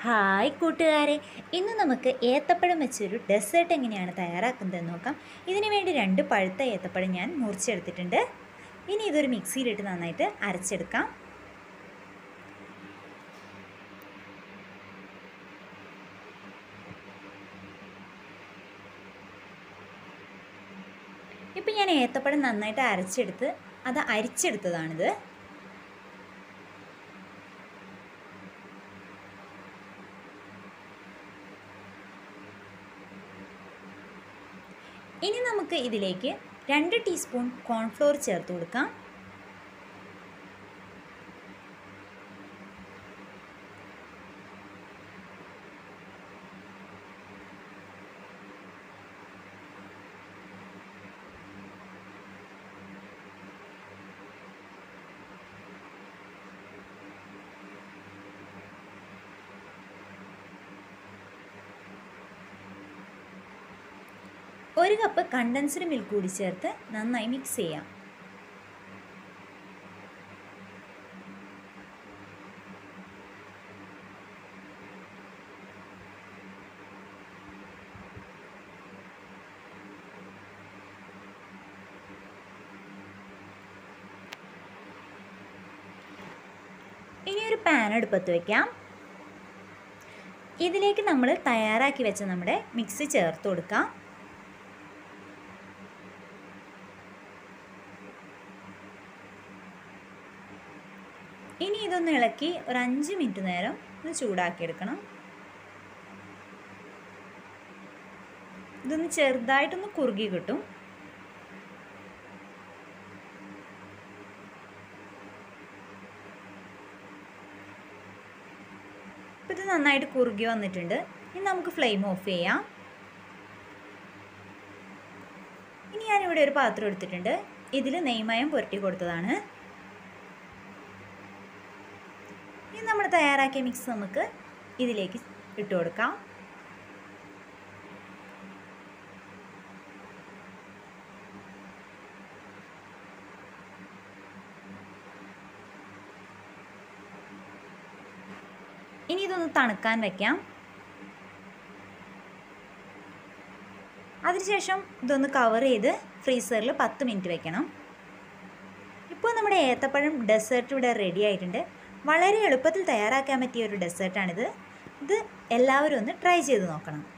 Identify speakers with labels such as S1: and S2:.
S1: hi കൂട്ടുകാരെ ഇന്ന് നമുക്ക് ഏത്തപ്പഴം വെച്ചൊരു ഡെസേർട്ട് എങ്ങനെയാണ് തയ്യാറാക്കുന്നതെന്ന് നോക്കാം ഇതിനു വേണ്ടി രണ്ട് പഴുത്ത ഏത്തപ്പഴം ഞാൻ മുറിച്ചെടുത്തിട്ടുണ്ട് ഇനി ഇതൊരു മിക്സിയിലിട്ട് നന്നായിട്ട് അരച്ചെടുക്കാം ഇപ്പം ഞാൻ ഏത്തപ്പഴം നന്നായിട്ട് അരച്ചെടുത്ത് അത് അരിച്ചെടുത്തതാണിത് ഇനി നമുക്ക് ഇതിലേക്ക് രണ്ട് ടീസ്പൂൺ കോൺഫ്ലോർ ചേർത്ത് കൊടുക്കാം ഒരു കപ്പ് കണ്ടൻസ്ഡ് മിൽക്ക് കൂടി ചേർത്ത് നന്നായി മിക്സ് ചെയ്യാം ഇനി ഒരു പാൻ അടുപ്പത്ത് വയ്ക്കാം ഇതിലേക്ക് നമ്മൾ തയ്യാറാക്കി വെച്ച നമ്മുടെ മിക്സ് ചേർത്ത് കൊടുക്കാം ഇനി ഇതൊന്ന് ഇളക്കി ഒരു അഞ്ച് മിനിറ്റ് നേരം ഒന്ന് ചൂടാക്കിയെടുക്കണം ഇതൊന്ന് ചെറുതായിട്ടൊന്ന് കുറുകി കിട്ടും ഇപ്പം ഇത് നന്നായിട്ട് കുറുകി വന്നിട്ടുണ്ട് ഇനി നമുക്ക് ഫ്ലെയിം ഓഫ് ചെയ്യാം ഇനി ഞാനിവിടെ ഒരു പാത്രം എടുത്തിട്ടുണ്ട് ഇതിൽ നെയ്മയം പുരട്ടി കൊടുത്തതാണ് ഇനി നമ്മൾ തയ്യാറാക്കിയ മിക്സ് നമുക്ക് ഇതിലേക്ക് ഇട്ട് കൊടുക്കാം ഇനി ഇതൊന്ന് തണുക്കാൻ വെക്കാം അതിനുശേഷം ഇതൊന്ന് കവർ ചെയ്ത് ഫ്രീസറിൽ പത്ത് മിനിറ്റ് വെക്കണം ഇപ്പോൾ നമ്മുടെ ഏത്തപ്പഴം ഡെസേർട്ട് ഇവിടെ റെഡി ആയിട്ടുണ്ട് വളരെ എളുപ്പത്തിൽ തയ്യാറാക്കാൻ പറ്റിയ ഒരു ഡെസേർട്ടാണിത് ഇത് എല്ലാവരും ഒന്ന് ട്രൈ ചെയ്ത് നോക്കണം